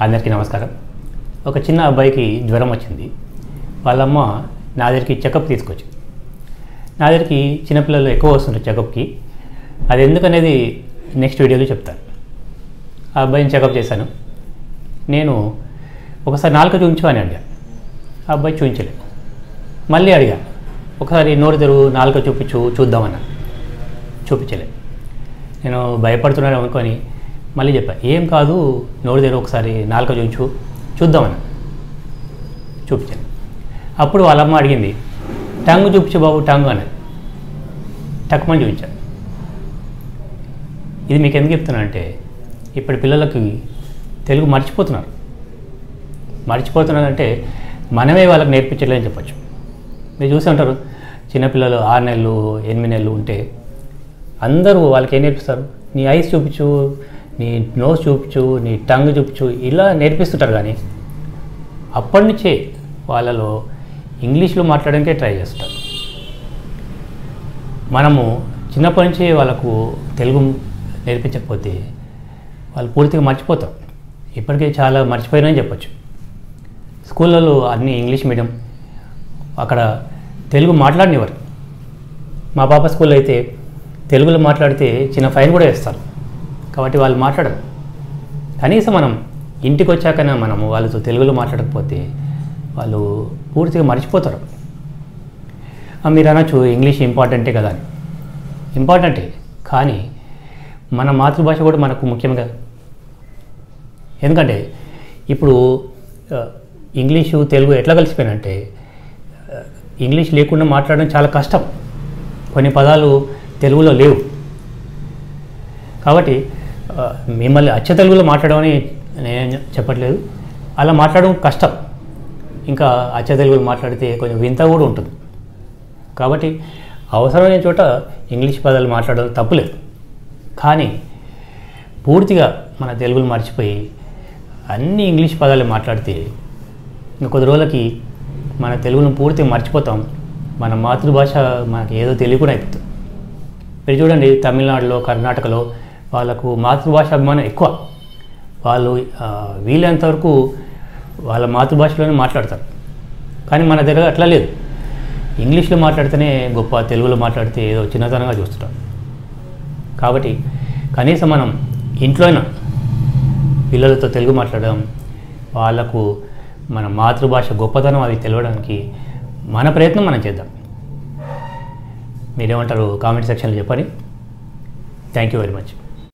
అందరికీ నమస్కారం ఒక చిన్న అబ్బాయికి జ్వరం వచ్చింది వాళ్ళమ్మ నా దగ్గరికి చెకప్ తీసుకొచ్చింది నా దగ్గరికి చిన్నపిల్లలు ఎక్కువ వస్తుంటారు చెకప్కి అది ఎందుకనేది నెక్స్ట్ వీడియోలో చెప్తాను ఆ అబ్బాయిని చెకప్ చేశాను నేను ఒకసారి నాలుక చూపించు అని అడిగాను ఆ అబ్బాయి చూపించలేదు మళ్ళీ అడిగా ఒకసారి నోరు తెరువు నాలుక చూపించు చూద్దామన్నా చూపించలేదు నేను భయపడుతున్నాను అనుకొని మళ్ళీ చెప్పా ఏం కాదు నోరు తెరువు ఒకసారి నాలుక చూపించు చూద్దామన్నా చూపించాను అప్పుడు వాళ్ళమ్మ అడిగింది టంగు చూపించు బాబు టంగు అన్నది టక్కుమని చూపించాను ఇది మీకు ఎందుకు చెప్తున్నానంటే ఇప్పటి పిల్లలకి తెలుగు మర్చిపోతున్నారు మర్చిపోతున్నారంటే మనమే వాళ్ళకి నేర్పించలేదని చెప్పచ్చు మీరు చూసి ఉంటారు చిన్నపిల్లలు ఆరు నెలలు ఎనిమిది నెలలు ఉంటే అందరూ వాళ్ళకి ఏం నేర్పిస్తారు నీ ఐస్ చూపించు నీ నోస్ చూపించు నీ టంగ్ చూపించు ఇలా నేర్పిస్తుంటారు కానీ అప్పటి నుంచే వాళ్ళలో ఇంగ్లీష్లో మాట్లాడడానికే ట్రై చేస్తారు మనము చిన్నప్పటి నుంచి వాళ్ళకు తెలుగు నేర్పించకపోతే వాళ్ళు పూర్తిగా మర్చిపోతారు ఇప్పటికే చాలా మర్చిపోయినని చెప్పొచ్చు స్కూళ్ళలో అన్ని ఇంగ్లీష్ మీడియం అక్కడ తెలుగు మాట్లాడనివ్వరు మా పాప స్కూల్లో అయితే తెలుగులో మాట్లాడితే చిన్న ఫైన్ కూడా వేస్తారు కాబట్టి వాళ్ళు మాట్లాడరు కనీసం మనం ఇంటికి వచ్చాకనే మనము వాళ్ళతో తెలుగులో మాట్లాడకపోతే వాళ్ళు పూర్తిగా మర్చిపోతారు ఆ, మీరు అనొచ్చు ఇంగ్లీష్ ఇంపార్టెంటే కదా అని ఇంపార్టెంటే కానీ మన మాతృభాష కూడా మనకు ముఖ్యం కదా ఎందుకంటే ఇప్పుడు ఆ, ఇంగ్లీషు తెలుగు ఎట్లా కలిసిపోయినంటే ఆ, ఇంగ్లీష్ లేకుండా మాట్లాడడం చాలా కష్టం కొన్ని పదాలు తెలుగులో లేవు కాబట్టి ఆ, మిమ్మల్ని అచ్చ తెలుగులో మాట్లాడమని నేను చెప్పట్లేదు అలా మాట్లాడడం కష్టం ఇంకా అచ్చ తెలుగులో మాట్లాడితే కొంచెం వింత కూడా ఉంటుంది కాబట్టి అవసరమైన చోట ఇంగ్లీష్ పదాలు మాట్లాడడం తప్పులేదు కానీ పూర్తిగా మన తెలుగును మర్చిపోయి అన్ని ఇంగ్లీష్ పదాలు మాట్లాడితే ఇంకా కొద్ది రోజులకి మన తెలుగును పూర్తిగా మర్చిపోతాం మన మాతృభాష మనకి ఏదో తెలియకుండా అయిపోతుంది మీరు చూడండి తమిళనాడులో కర్ణాటకలో వాళ్ళకు మాతృభాష అభిమానం ఎక్కువ వాళ్ళు ఆ, వీలైనంత వరకు వాళ్ళ మాతృభాషలోనే మాట్లాడతారు కానీ మన దగ్గర అట్లా లేదు ఇంగ్లీష్లో మాట్లాడితేనే గొప్ప తెలుగులో మాట్లాడితే ఏదో చిన్నతనంగా చూస్తుంటాం కాబట్టి కనీసం మనం ఇంట్లోనే పిల్లలతో తెలుగు మాట్లాడడం వాళ్ళకు మన మాతృభాష గొప్పతనం అది తెలవడానికి మన ప్రయత్నం మనం చేద్దాం మీరేమంటారు కామెంట్ సెక్షన్లో చెప్పండి థ్యాంక్ యూ వెరీ మచ్